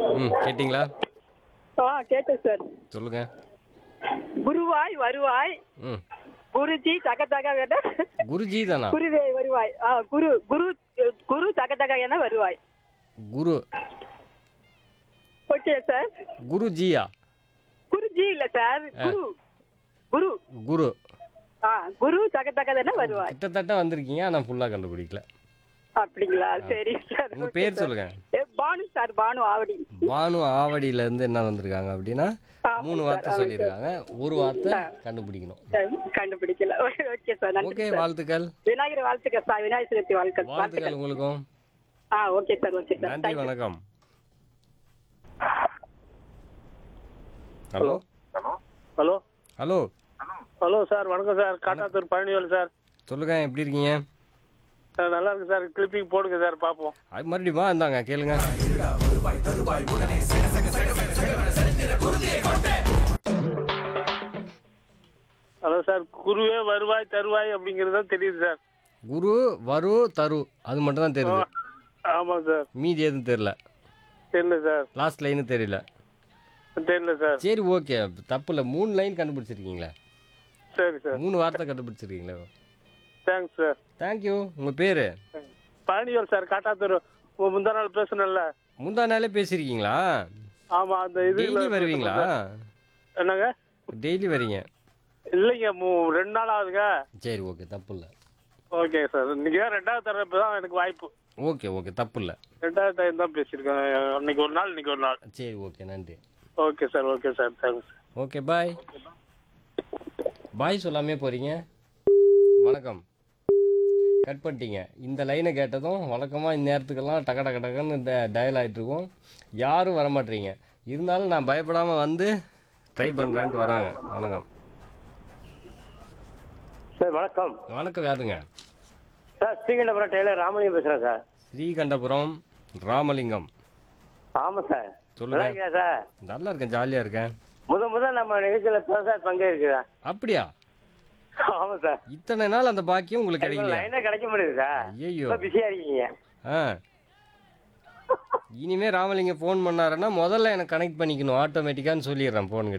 ம் கேட்டிங்களா ஆ கேட்டேன் சார் சொல்லுங்க குருவாய் வருவாய் ம் குருஜி தக தக என குருஜி தானா குருவே வருவாய் ஆ குரு குரு குரு தக தக என வருவாய் குரு ஓகே சார் குருஜியா குருஜி இல்ல சார் குரு குரு குரு ஆ குரு தக தக என வருவாய் கிட்டத்தட்ட வந்திருக்கீங்க ஆனால் ஃபுல்லாக கண்டுபிடிக்கல அப்படிங்களா சரி சார் உங்க okay பேர் சார். சொல்லுங்க ஏ, பானு சார் பானு ஆவடி பானு ஆவடியில இருந்து என்ன வந்திருக்காங்க அப்படின்னா ஆமா மூணு சார், வார்த்தை ஆமா சொல்லியிருக்காங்க ஒரு வார்த்தை கண்டுபிடிக்கணும் சார், கண்டுபிடிக்கல ஓகே சார் நன்றி ஓகே சார். வாழ்த்துக்கள் விநாயகர் வாழ்த்துக்கள் சார் விநாயகர் சதுர்த்தி வாழ்த்துக்கள் வாழ்த்துக்கள் உங்களுக்கும் ஆ ஓகே சார் ஓகே சார் நன்றி வணக்கம் hello hello hello hello sir வணக்கம் சார் காட்டாத்தூர் பழனிவேல் சார் சொல்லுங்க எப்படி இருக்கீங்க சார் நல்லா இருக்கு சார் கிளிப்பிங் போடுங்க சார் பார்ப்போம் அது மறுபடியும் வா இந்தாங்க கேளுங்க ஹலோ சார் குருவே வருவாய் தருவாய் அப்படிங்கிறது தான் தெரியுது சார் குரு வரு தரு அது மட்டும் தான் தெரியுது ஆமாம் சார் மீதி எதுவும் தெரியல தெரியல சார் லாஸ்ட் லைனு தெரியல தெரியல சார் சரி ஓகே தப்பு இல்லை மூணு லைன் கண்டுபிடிச்சிருக்கீங்களா சரி சார் மூணு வார்த்தை கண்டுபிடிச்சிருக்கீங்களா தேங்க்ஸ் சார் தேங்க்யூ உங்கள் பேர் பழனிவேல் சார் காட்டாத்தூர் உ- முந்தா நாள் பேசணும்ல முந்தா நாளே பேசியிருக்கீங்களா ஆமாம் அந்த இது டெய்லி வருவீங்களா என்னங்க டெய்லி வரீங்க இல்லைங்க மூ- ரெண்டு நாள் ஆகுதுங்க சரி ஓகே தப்பு இல்லை ஓகே சார் இன்னைக்கு தான் ரெண்டாவது தடவை தான் எனக்கு வாய்ப்பு ஓகே ஓகே தப்பு இல்லை ரெண்டாவது டைம் தான் பேசியிருக்கேன் அன்னைக்கு ஒரு நாள் இன்னைக்கு ஒரு நாள் சரி ஓகே நன்றி okay sir okay sir thanks okay bye bye சொல்லாமே போகிறீங்க வணக்கம் கட் பண்ணிட்டீங்க இந்த லைனை கேட்டதும் வழக்கமாக இந்த நேரத்துக்கெல்லாம் டக டக டகன்னு இந்த டயல் ஆகிட்டுருக்கோம் யாரும் வர மாட்டீங்க இருந்தாலும் நான் பயப்படாமல் வந்து ட்ரை பண்ணுறேன்ட்டு வராங்க வணக்கம் சார் வணக்கம் வணக்கம் யாருங்க சார் ஸ்ரீகண்டபுரம் டெய்லர் ராமலிங்கம் பேசுகிறேன் சார் ஸ்ரீகண்டபுரம் ராமலிங்கம் ஆமாம் சார் சொல்லுங்க. நல்லா இருக்கீங்களா சார் நல்லா இருக்கேன் ஜாலியாக இருக்கேன் முத முத நம்ம நிகழ்ச்சியில் இப்போ சார் பங்கேற்கிறேன் அப்படியா ஆமாம் சார் இத்தனை நாள் அந்த பாக்கியம் உங்களுக்கு கிடைக்கலையா லைனே கிடைக்க முடியுது சார் ஐயோ ரொம்ப பிஸியாக இருக்கீங்க ஆ இனிமே ராமலிங்கம் ஃபோன் பண்ணாருன்னா முதல்ல எனக்கு கனெக்ட் பண்ணிக்கணும் ஆட்டோமேட்டிக்கான்னு சொல்லிடுறேன் ஃபோன்